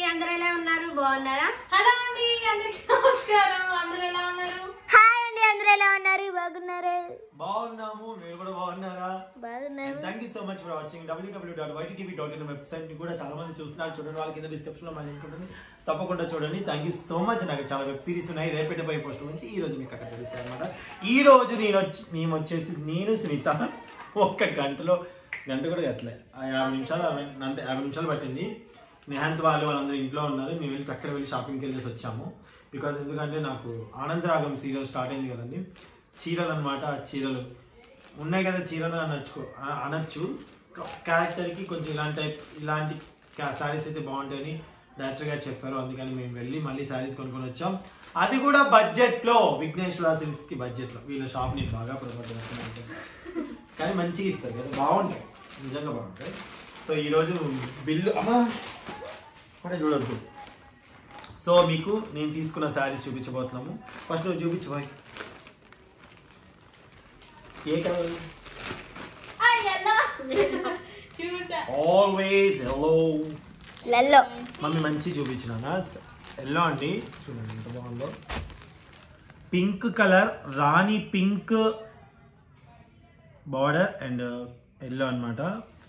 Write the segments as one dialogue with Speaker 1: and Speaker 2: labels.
Speaker 1: అందరూ ఎలా ఉన్నారు బాగున్నారా
Speaker 2: హలో అండి అందరికి నమస్కారం అందరూ ఎలా ఉన్నారు
Speaker 3: హాయ్ అండి అందరూ ఎలా ఉన్నారు బాగున్నారు
Speaker 4: బాగున్నాము మీరు కూడా బాగున్నారా
Speaker 3: బాగున్నారు
Speaker 4: thank you so much for watching WW dot YTTV dot in website ని కూడా చాలా మంది చూస్తున్నారు చూడండి వాళ్ళ కింద డిస్క్రిప్షన్ లో మన లింక్ ఉంటుంది తప్పకుండా చూడండి థ్యాంక్ యూ సో మచ్ నాకు చాలా వెబ్ సిరీస్ ఉన్నాయి రేపటి పై పోస్ట్ నుంచి ఈ రోజు మీకు అక్కడ తెలుస్తాయి అనమాట ఈ రోజు నేను వచ్చి మేము వచ్చేసి నేను సునీత ఒక్క గంటలో గంట కూడా కట్టలే ఆ యాభై నిమిషాలు అరవై అంతే యాభై నిమిషాలు పట్టింది నిహాంత్ వాళ్ళు వాళ్ళందరూ ఇంట్లో ఉన్నారు మేము వెళ్ళి అక్కడ వెళ్ళి షాపింగ్కి వెళ్ళేసి వచ్చాము బికాజ్ ఎందుకంటే నాకు ఆనందరాగం సీరియల్ స్టార్ట్ అయింది కదండి చీరలు అనమాట ఆ చీరలు ఉన్నాయి కదా చీరలు అనొచ్చు అ- అనొచ్చు క్యారెక్టర్కి కొంచెం ఇలాంటి టైప్ ఇలాంటి శారీస్ అయితే బాగుంటాయని డైరెక్టర్ గారు చెప్పారు అందుకని మేము వెళ్ళి మళ్ళీ శారీస్ కొనుక్కొని వచ్చాం అది కూడా బడ్జెట్లో విఘ్నేశ్వర సిల్క్స్కి బడ్జెట్లో వీళ్ళ షాప్ నేను బాగా ప్రమోట్ చేస్తున్నాను కానీ మంచిగా ఇస్తారు కదా బాగుంటాయి నిజంగా బాగుంటాయి సో ఈరోజు బిల్లు అమ్మా కూడా చూడొద్దు సో మీకు నేను తీసుకున్న శారీస్ చూపించబోతున్నాము ఫస్ట్ నువ్వు చూపించబోయ్ ఏ కలర్
Speaker 2: ఎలా చూసా
Speaker 4: ఆల్వేస్ ఎల్లో
Speaker 3: లల్లో
Speaker 4: మమ్మీ మంచి చూపించిన ఎల్లో అండి చూడండి ఎంత బాగుందో pink colour rani pink border and yellow అన్నమాట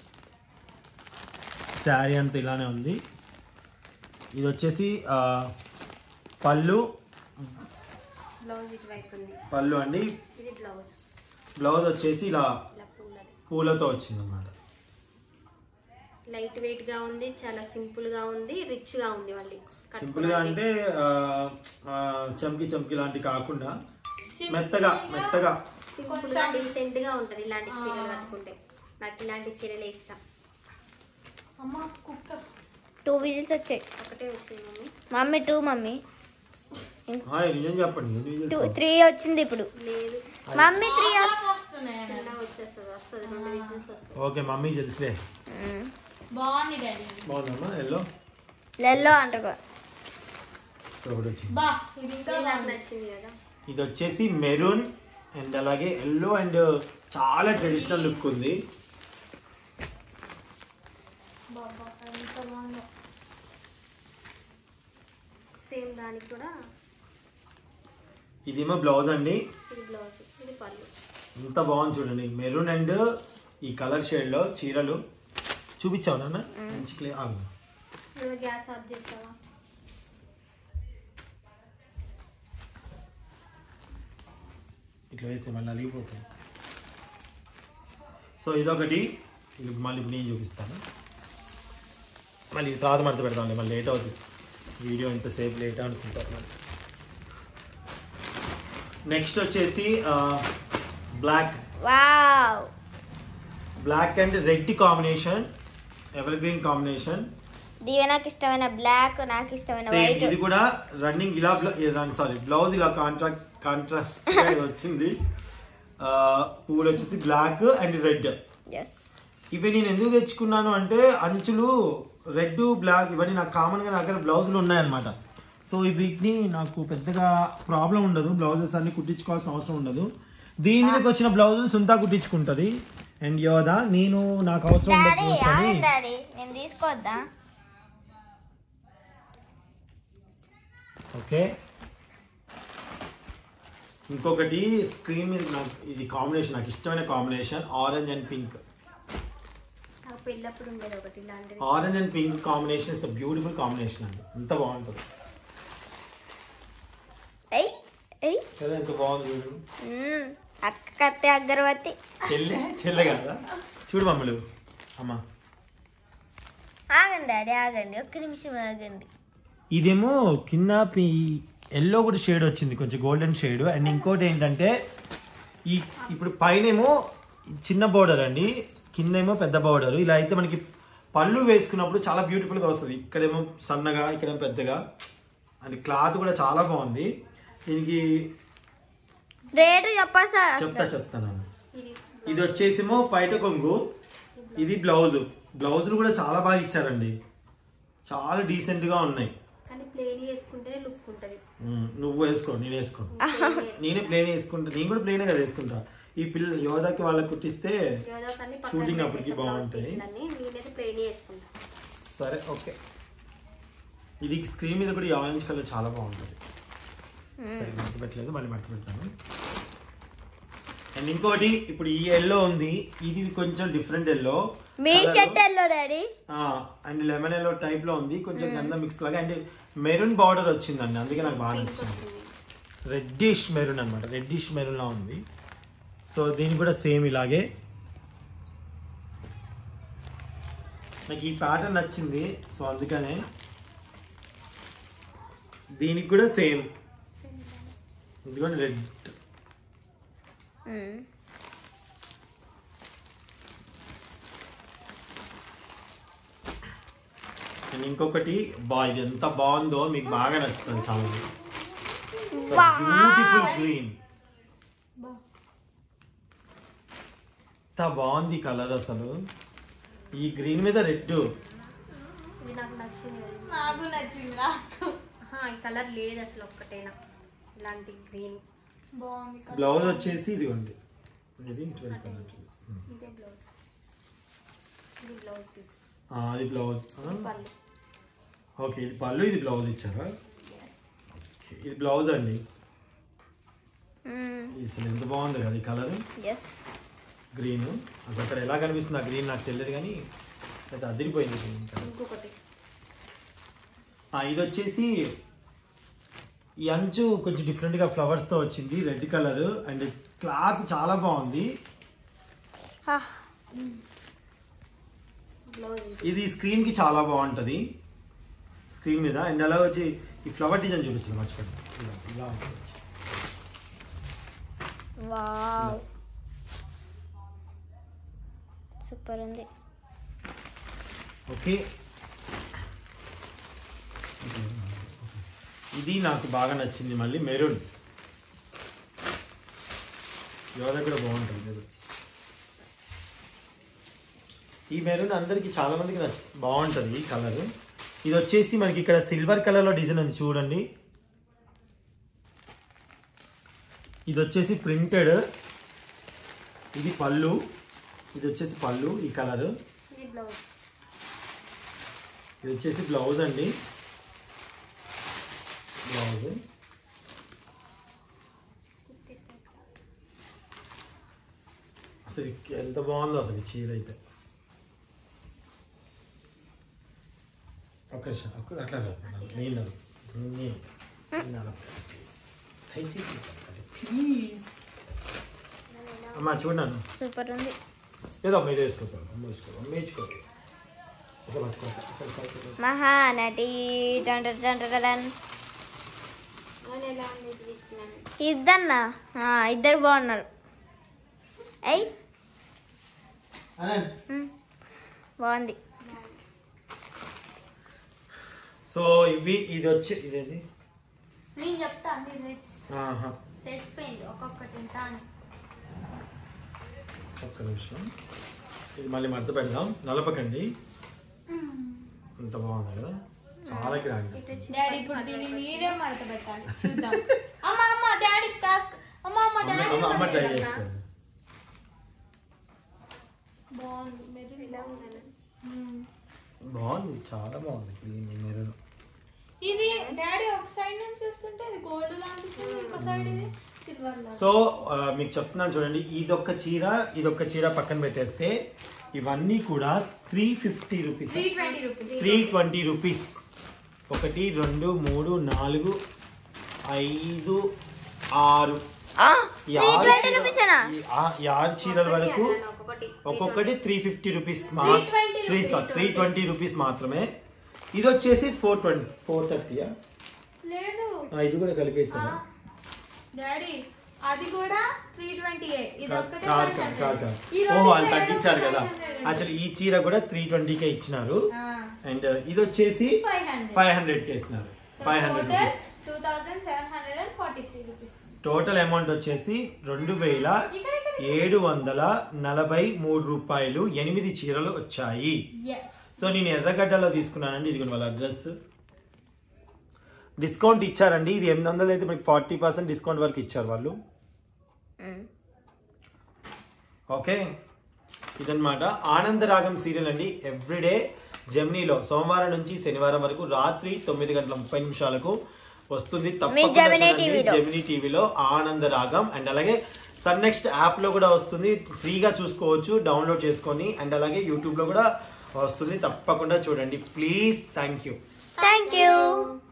Speaker 4: శారీ అంతా ఇలానే ఉంది ఇది వచ్చేసి ఆ, పళ్ళు
Speaker 1: బ్లౌజ్ ఇటువైపు ఉంది
Speaker 4: పళ్ళు అండి
Speaker 1: ఇది బ్లౌజ్
Speaker 4: బ్లౌజ్ వచ్చేసి ఇలా
Speaker 1: ఇలా పూలది
Speaker 4: పూలతో వచ్చింది అనమాట
Speaker 1: లైట్ వెయిట్ గా ఉంది చాలా సింపుల్ గా ఉంది రిచ్ గా ఉంది మళ్ళీ
Speaker 4: సింపుల్ గా అంటే ఆ, ఆ, చమ్కి చమ్కి లాంటి కాకుండా మెత్తగా మెత్తగా
Speaker 1: సింపుల్ గా డీసెంట్ గా ఉంటది ఇలాంటి చీరలు కట్టుకుంటే నాకు ఇలాంటి చీరలే ఇష్టం
Speaker 2: అమ్మ కుక్క
Speaker 3: టూ విజిల్స్ వచ్చాయి
Speaker 1: ఒకటే వచ్చింది mummy
Speaker 3: mummy too mummy
Speaker 4: hi నిజం చెప్పండి ఎన్ని
Speaker 3: టూ
Speaker 4: చేస్తావు?
Speaker 3: త్రీ వచ్చింది ఇప్పుడు
Speaker 1: లేదు
Speaker 3: మమ్మీ త్రీ
Speaker 2: వస్తున్నాయి
Speaker 1: చిన్నగా వచ్చేస్తుంది వస్తుంది రెండు విజిల్స్ వస్తాయి
Speaker 4: ఓకే మమ్మీ తెలుసులే
Speaker 2: బాగుంది డాడీ
Speaker 4: బాగుందమ్మా ఎల్లో
Speaker 3: లల్లో అంటారు
Speaker 4: ఒకటి వచ్చింది
Speaker 2: బా ఇది ఇంకా
Speaker 1: ఇది నాకు
Speaker 2: బాగుంది
Speaker 1: నచ్చింది కదా
Speaker 4: ఇది వచ్చేసి మెరూన్ అండ్ అలాగే ఎల్లో అండ్ చాలా ట్రెడిషనల్ లుక్ ఉంది
Speaker 2: బాబా ఎంత బాగుందో
Speaker 1: సేమ్ దానికి కూడా
Speaker 4: ఇదేమో బ్లౌజ్ అండి
Speaker 1: ఇది బ్లౌజ్ ఇది పళ్ళు
Speaker 4: ఎంత బాగుంది చూడండి మెరూన్ అండ్ ఈ కలర్ షేడ్ లో చీరలు చూపించావు నాన్న మంచి క్లియర్ ఆగు.
Speaker 1: నువ్వు గ్యాస్ ఆఫ్ చేస్తావా
Speaker 4: ఇట్లా వేస్తే మళ్ళీ అలిగిపోతుంది సో ఇదొకటి ఇది మళ్ళీ ఇప్పుడు నేను చూపిస్తాను మళ్ళీ తర్వాత మడత పెడతాను మళ్ళీ లేట్ అవుతుంది వీడియో ఇంతసేపు లేట్ అనుకుంటారు నెక్స్ట్ వచ్చేసి black
Speaker 3: wow
Speaker 4: black and red combination evergreen combination
Speaker 3: దీవె నాకు ఇష్టమైన బ్లాక్ నాకు ఇష్టమైన
Speaker 4: సేమ్
Speaker 3: వైట్
Speaker 4: ఇది కూడా రన్నింగ్ ఇలా సారీ బ్లౌజ్ ఇలా కాంట్రాక్ట్ కాంట్రాస్ట్ వచ్చింది ఆ, పువ్వులు వచ్చేసి బ్లాక్ అండ్ రెడ్
Speaker 3: ఎస్
Speaker 4: ఇవి నేను ఎందుకు తెచ్చుకున్నాను అంటే అంచులు రెడ్ బ్లాక్ ఇవన్నీ నాకు కామన్గా నా దగ్గర బ్లౌజులు ఉన్నాయన్నమాట సో వీటిని నాకు పెద్దగా ప్రాబ్లం ఉండదు బ్లౌజెస్ అన్ని కుట్టించుకోవాల్సిన అవసరం ఉండదు దీని మీదకి వచ్చిన బ్లౌజులు సుంతా కుట్టించుకుంటుంది అండ్ యోధ నేను నాకు అవసరం
Speaker 3: డాడీ
Speaker 4: ఉండకపోవచ్చు అని
Speaker 3: డాడీ నేను తీసుకోవద్దా
Speaker 4: ఓకే ఇంకొకటి స్క్రీన్ మీద నాకు ఇది కాంబినేషన్ నాకు ఇష్టమైన కాంబినేషన్ ఆరెంజ్ అండ్ పింక్
Speaker 1: నాకు పెళ్ళప్పుడు ఉండేది ఒకటి ఇలాంటిది
Speaker 4: orange and pink combination is beautiful combination అండి ఎంత బాగుంటుంది
Speaker 3: ఎయ్ ఎయ్
Speaker 4: కదా ఎంత బాగుంది చూడు
Speaker 3: మ్మ్. అక్క కత్తి అగరబత్తి
Speaker 4: చెల్లె చెల్లె కదా చూడు మమ్మలు అమ్మ
Speaker 3: ఆగండి డాడీ ఆగండి ఒక్క నిమిషం ఆగండి
Speaker 4: ఇదేమో కింద ఎల్లో కూడా షేడ్ వచ్చింది కొంచెం గోల్డెన్ షేడ్ అండ్ ఇంకోటి ఏంటంటే ఈ ఇప్పుడు పైనేమో చిన్న బోర్డర్ అండి కిందేమో పెద్ద బోర్డర్ ఇలా అయితే మనకి పళ్ళు వేసుకున్నప్పుడు చాలా బ్యూటిఫుల్గా వస్తుంది ఇక్కడేమో సన్నగా ఇక్కడేమో పెద్దగా అండ్ క్లాత్ కూడా చాలా బాగుంది దీనికి
Speaker 3: రేటు చెప్పా సార్
Speaker 4: చెప్తా చెప్తాను
Speaker 1: ఇది
Speaker 4: ఇది వచ్చేసేమో పైట కొంగు ఇది బ్లౌజ్ బ్లౌజులు కూడా చాలా బాగా ఇచ్చారండి చాలా డీసెంట్ గా ఉన్నాయి
Speaker 1: కానీ ప్లేన్ వేసుకుంటే లుక్ ఉంటుంది
Speaker 4: ఉమ్, నువ్వు వేసుకో నేను వేసుకో నేనే ప్లేన్ వేసుకుంటా నేను కూడా ప్లేనే కదా వేసుకుంటా ఈ పిల్ల యోధాకి వాళ్ళకి కుట్టిస్తే Shooting అప్పటికి బాగుంటాయి.
Speaker 1: నేనైతే ప్లేన్ వేసుకుంటా
Speaker 4: సరే ఓకే ఇది స్క్రీన్ మీద కూడా ఈ ఆరెంజ్ కలర్ చాలా బాగుంటుంది సరే మడత పెట్టలేదు మళ్ళీ మడత పెడతాను అండ్ ఇంకోటి ఇప్పుడు ఈ ఎల్లో ఉంది ఇది కొంచెం డిఫరెంట్ ఎల్లో
Speaker 3: మీ shirt yellow daddy
Speaker 4: and lemon yellow type లో ఉంది కొంచెం గంధం మిక్స్ లాగా అండ్ మెరూన్ బార్డర్ వచ్చిందండి అందుకే నాకు బాగా నచ్చింది రెడ్డిష్ మెరూన్ అనమాట రెడ్డిష్ మెరూన్ లా ఉంది సో దీనికి కూడా సేమ్ ఇలాగే నాకు ఈ ప్యాటర్న్ నచ్చింది సో అందుకనే దీనికి కూడా సేమ్ ఇదిగోండి రెడ్ అండ్ ఇంకొకటి బా ఇది ఎంత బాగుందో మీకు బాగా నచ్చుతుంది చాలా బ్యూటిఫుల్ గ్రీన్ ఎంత బాగుంది కలర్ అసలు ఈ గ్రీన్ మీద రెడ్
Speaker 1: ఇది నాకు నచ్చింది
Speaker 2: నాకు నచ్చింది నాకు
Speaker 1: ఆహా, ఈ కలర్ లేదు అసలు ఒక్కటేనా ఇలాంటి గ్రీన్
Speaker 2: బాగుంది కదా.
Speaker 4: బ్లౌజ్ వచ్చేసి ఇదిగోండి ఇది ట్వెల్వ్ కలర్
Speaker 1: ఇదే బ్లౌజ్ ఇది బ్లౌజ్ పీస్
Speaker 4: అది బ్లౌజ్
Speaker 1: పళ్ళు
Speaker 4: ఓకే ఇది పళ్ళు ఇది బ్లౌజ్ ఇచ్చారా Okay, ఇది బ్లౌజ్ అండి ఇది అసలు ఎంత బాగుంది కదా ఈ కలర్
Speaker 3: ఎస్
Speaker 4: గ్రీన్ అసలు అక్కడ ఎలా కనిపిస్తుంది ఆ గ్రీన్ నాకు తెలియదు కానీ అయితే అదిరిపోయింది గ్రీన్ కలర్
Speaker 1: ఇంకొకటి
Speaker 4: ఆ, ఇది వచ్చేసి ఈ అంచు కొంచెం డిఫరెంట్గా ఫ్లవర్స్తో వచ్చింది రెడ్ కలర్ అండ్ క్లాత్ చాలా బాగుంది
Speaker 1: బ్లౌజ్
Speaker 4: ఇది స్క్రీన్కి చాలా బాగుంటుంది స్క్రీన్ మీద అండ్ అలా వచ్చి ఈ ఫ్లవర్ డిజైన్ చూపించింది మర్చిపోయింది ఇలా ఇలా వస్తుంది.
Speaker 3: వావ్ సూపర్ ఉంది
Speaker 4: ఓకే ఇది నాకు బాగా నచ్చింది మళ్ళీ మెరూన్ యోధ కూడా బాగుంటుంది మెరూన్ ఈ మెరూన్ అందరికి చాలా మందికి నచ్చ బాగుంటుంది ఈ కలర్ ఇది వచ్చేసి మనకి ఇక్కడ సిల్వర్ కలర్లో డిజైన్ ఉంది చూడండి ఇది వచ్చేసి ప్రింటెడ్ ఇది పళ్ళు ఇది వచ్చేసి పళ్ళు ఈ కలర్
Speaker 1: ఇది బ్లౌజ్
Speaker 4: ఇది వచ్చేసి బ్లౌజ్ అండి బ్లౌజ్ అసలు ఇది ఎంత బాగుందో అసలు ఈ చీర అయితే ఒక్క నిమిషం ఒక్క అట్లా కాదు నేను నేను నేను అలా ప్లీజ్ దయచేసి ప్లీజ్ అమ్మా చూడన్నాను
Speaker 3: సూపర్ ఉంది
Speaker 4: ఏదో అమ్మ ఇది వేసుకోతాను అమ్మ వేసుకో అమ్మ వేసుకోవాలి ఇట్లా పట్టుకో ఇట్లా పట్టుకో.
Speaker 3: మహానటి టంటర్ టంటరన్.
Speaker 1: నేను ఎలా ఉంది తీసుకున్నాను
Speaker 3: ఇద్దన్నా ఆ, ఇద్దరు బాగున్నారు అయ్యి
Speaker 4: అనంత్
Speaker 3: బాగుంది
Speaker 4: సో ఇవి ఇది వచ్చి ఇదేంటి
Speaker 2: నేను చెప్తా మీరు తెచ్చి
Speaker 4: ఆహా
Speaker 2: తెచ్చిపోయింది ఒక్కొక్కటి ఇంత అని
Speaker 4: ఒక్క నిమిషం ఇది మళ్ళీ మడత పెడదాం నలపకండి ఇంత బాగుంది కదా చాలా గ్రాండ్
Speaker 2: డాడీ ఇప్పుడు దీన్ని మీరే మడత పెట్టాలి చూద్దాం అమ్మ అమ్మ డాడీ టాస్క్ అమ్మ అమ్మ డాడీ
Speaker 4: అమ్మ ట్రై చేస్తుంది
Speaker 2: బాగుంది మెరూన్
Speaker 1: ఇలా ఉందని
Speaker 2: మ్మ్.
Speaker 4: బాగుంది చాలా బాగుంది గ్రీన్ మెరూన్
Speaker 2: ఇది డాడీ ఒక సైడ్ నుంచి చూస్తుంటే ఇది గోల్డ్ లాంటి ఇంకో సైడ్ ఇది సిల్వర్ లాగా
Speaker 4: సో ఆ, మీకు చెప్తున్నాను చూడండి ఇదొక్క చీర ఇదొక్క చీర పక్కన పెట్టేస్తే ఇవన్నీ కూడా three fifty rupees
Speaker 2: three twenty rupees
Speaker 4: three twenty rupees ఒకటి రెండు మూడు నాలుగు ఐదు ఆరు ఈ
Speaker 3: త్రీ
Speaker 4: ఆరు
Speaker 3: ట్వంటీ
Speaker 4: చీర-
Speaker 3: రూపీసేనా
Speaker 4: ఈ ఆ- ఈ ఆరు చీరల వరకు
Speaker 1: అన్నాను ఒక్కొక్కటి
Speaker 4: ఒక్కొక్కటి three fifty rupees
Speaker 2: 320
Speaker 4: three three twenty rupees మాత్రమే ఇది వచ్చేసి ఫోర్ ట్వంటీ ఫోర్ థర్టీయా
Speaker 2: లేదు
Speaker 4: ఇది కూడా కలిపేసాను
Speaker 2: డాడీ అది కూడా త్రీ ట్వంటీ ఇది
Speaker 4: కాదు
Speaker 2: ఒక్కటే
Speaker 4: కాదు
Speaker 2: 500.
Speaker 4: కాదు కాదు
Speaker 2: ఈ
Speaker 4: ఓ
Speaker 2: రెండు
Speaker 4: వాళ్ళు
Speaker 2: వేలు
Speaker 4: తగ్గించారు కదా
Speaker 2: 500.
Speaker 4: యాక్చువల్లీ ఈ చీర కూడా త్రీ ట్వంటీకే ఇచ్చినారు
Speaker 2: ఆ,
Speaker 4: అండ్ ఇది వచ్చేసి
Speaker 2: 500.
Speaker 4: ఫైవ్ హండ్రెడ్కి ఇచ్చినారు five hundred rupees
Speaker 2: two thousand seven hundred and forty three rupees
Speaker 4: total amount వచ్చేసి రెండు వేల
Speaker 2: ఇక్కడ ఇక్కడ
Speaker 4: ఏడు వందల నలభై మూడు రూపాయలు ఎనిమిది చీరలు వచ్చాయి
Speaker 2: ఎస్
Speaker 4: సో నేను ఎర్రగడ్డలో తీసుకున్నానండి ఇది వాళ్ళ అడ్రస్ డిస్కౌంట్ ఇచ్చారండి ఇది ఎనిమిది వందలు అయితే మనకి ఫార్టీ పర్సెంట్ డిస్కౌంట్ వరకు ఇచ్చారు వాళ్ళు ఓకే ఇదన్నమాట ఆనందరాగం సీరియల్ అండి ఎవ్రీడే జెమినీలో సోమవారం నుంచి శనివారం వరకు రాత్రి తొమ్మిది గంటల ముప్పై నిమిషాలకు వస్తుంది
Speaker 3: మీ
Speaker 4: తప్పకుండా
Speaker 3: జెమినీ
Speaker 4: చూడండి.
Speaker 3: టీవీలో.
Speaker 4: జెమినీ టీవీలో ఆనంద రాగం అండ్ అలాగే సన్ నెక్స్ట్ యాప్ లో కూడా వస్తుంది ఫ్రీగా చూసుకోవచ్చు డౌన్లోడ్ చేసుకొని అండ్ అలాగే యూట్యూబ్ లో కూడా వస్తుంది తప్పకుండా చూడండి please thank you
Speaker 3: thank you